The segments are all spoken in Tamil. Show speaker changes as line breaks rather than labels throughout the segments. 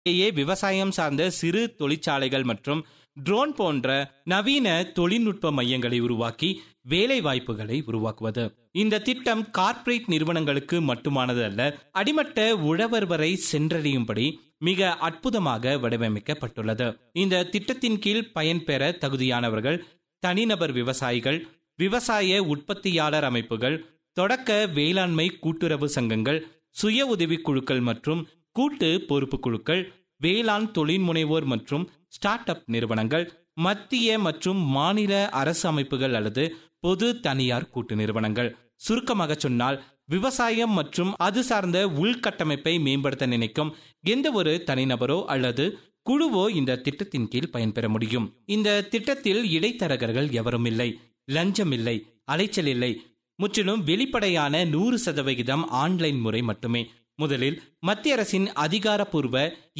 ஏ விவசாயம் சார்ந்த சிறு தொழிற்சாலைகள் மற்றும் ட்ரோன் போன்ற நவீன தொழில்நுட்ப மையங்களை உருவாக்கி வேலை வாய்ப்புகளை உருவாக்குவது இந்த திட்டம் கார்ப்பரேட் நிறுவனங்களுக்கு மட்டுமானது அல்ல அடிமட்ட உழவர் வரை சென்றடையும்படி மிக அற்புதமாக வடிவமைக்கப்பட்டுள்ளது இந்த திட்டத்தின் கீழ் பயன்பெற தகுதியானவர்கள் தனிநபர் விவசாயிகள் விவசாய உற்பத்தியாளர் அமைப்புகள் தொடக்க வேளாண்மை கூட்டுறவு சங்கங்கள் சுய உதவிக் குழுக்கள் மற்றும் கூட்டு பொறுப்பு குழுக்கள் வேளாண் தொழில் முனைவோர் மற்றும் ஸ்டார்ட் அப் நிறுவனங்கள் மத்திய மற்றும் மாநில அரசு அமைப்புகள் அல்லது பொது தனியார் கூட்டு நிறுவனங்கள் சுருக்கமாக சொன்னால் விவசாயம் மற்றும் அது சார்ந்த உள்கட்டமைப்பை மேம்படுத்த நினைக்கும் எந்த ஒரு தனிநபரோ அல்லது குழுவோ இந்த திட்டத்தின் கீழ் பயன்பெற முடியும் இந்த திட்டத்தில் இடைத்தரகர்கள் எவரும் இல்லை லஞ்சம் இல்லை அலைச்சல் இல்லை முற்றிலும் வெளிப்படையான நூறு சதவிகிதம் ஆன்லைன் முறை மட்டுமே முதலில் மத்திய அரசின் அதிகாரப்பூர்வ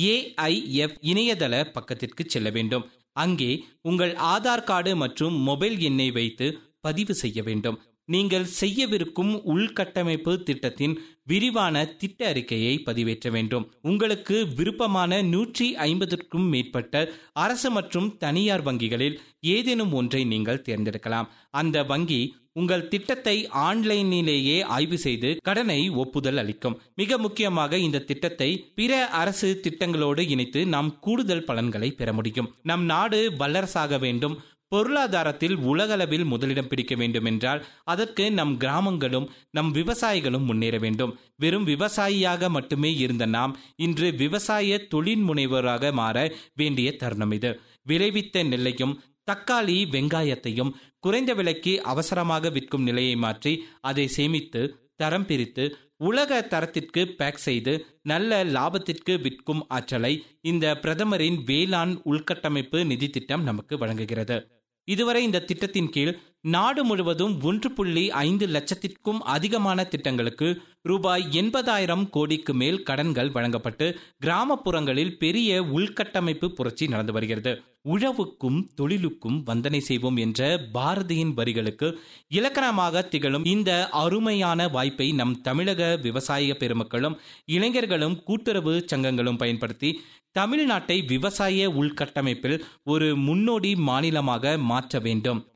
ஏஐஎஃப் இணையதள பக்கத்திற்கு செல்ல வேண்டும் அங்கே உங்கள் ஆதார் கார்டு மற்றும் மொபைல் எண்ணை வைத்து பதிவு செய்ய வேண்டும் நீங்கள் செய்யவிருக்கும் உள்கட்டமைப்பு திட்டத்தின் விரிவான திட்ட அறிக்கையை பதிவேற்ற வேண்டும் உங்களுக்கு விருப்பமான நூற்றி ஐம்பதுக்கும் மேற்பட்ட அரசு மற்றும் தனியார் வங்கிகளில் ஏதேனும் ஒன்றை நீங்கள் தேர்ந்தெடுக்கலாம் அந்த வங்கி உங்கள் திட்டத்தை ஆன்லைனிலேயே ஆய்வு செய்து கடனை ஒப்புதல் அளிக்கும் மிக முக்கியமாக இந்த திட்டத்தை பிற அரசு திட்டங்களோடு இணைத்து நாம் கூடுதல் பலன்களை பெற முடியும் நம் நாடு வல்லரசாக வேண்டும் பொருளாதாரத்தில் உலகளவில் முதலிடம் பிடிக்க வேண்டும் என்றால் அதற்கு நம் கிராமங்களும் நம் விவசாயிகளும் முன்னேற வேண்டும் வெறும் விவசாயியாக மட்டுமே இருந்த நாம் இன்று விவசாய தொழில் முனைவராக மாற வேண்டிய தருணம் இது விளைவித்த நெல்லையும் தக்காளி வெங்காயத்தையும் குறைந்த விலைக்கு அவசரமாக விற்கும் நிலையை மாற்றி அதை சேமித்து தரம் பிரித்து உலக தரத்திற்கு பேக் செய்து நல்ல லாபத்திற்கு விற்கும் ஆற்றலை இந்த பிரதமரின் வேளாண் உள்கட்டமைப்பு நிதி திட்டம் நமக்கு வழங்குகிறது இதுவரை இந்த திட்டத்தின் கீழ் நாடு முழுவதும் ஒன்று புள்ளி ஐந்து லட்சத்திற்கும் அதிகமான திட்டங்களுக்கு ரூபாய் எண்பதாயிரம் கோடிக்கு மேல் கடன்கள் வழங்கப்பட்டு கிராமப்புறங்களில் பெரிய உள்கட்டமைப்பு புரட்சி நடந்து வருகிறது உழவுக்கும் தொழிலுக்கும் வந்தனை செய்வோம் என்ற பாரதியின் வரிகளுக்கு இலக்கணமாக திகழும் இந்த அருமையான வாய்ப்பை நம் தமிழக விவசாய பெருமக்களும் இளைஞர்களும் கூட்டுறவு சங்கங்களும் பயன்படுத்தி தமிழ்நாட்டை விவசாய உள்கட்டமைப்பில் ஒரு முன்னோடி மாநிலமாக மாற்ற வேண்டும்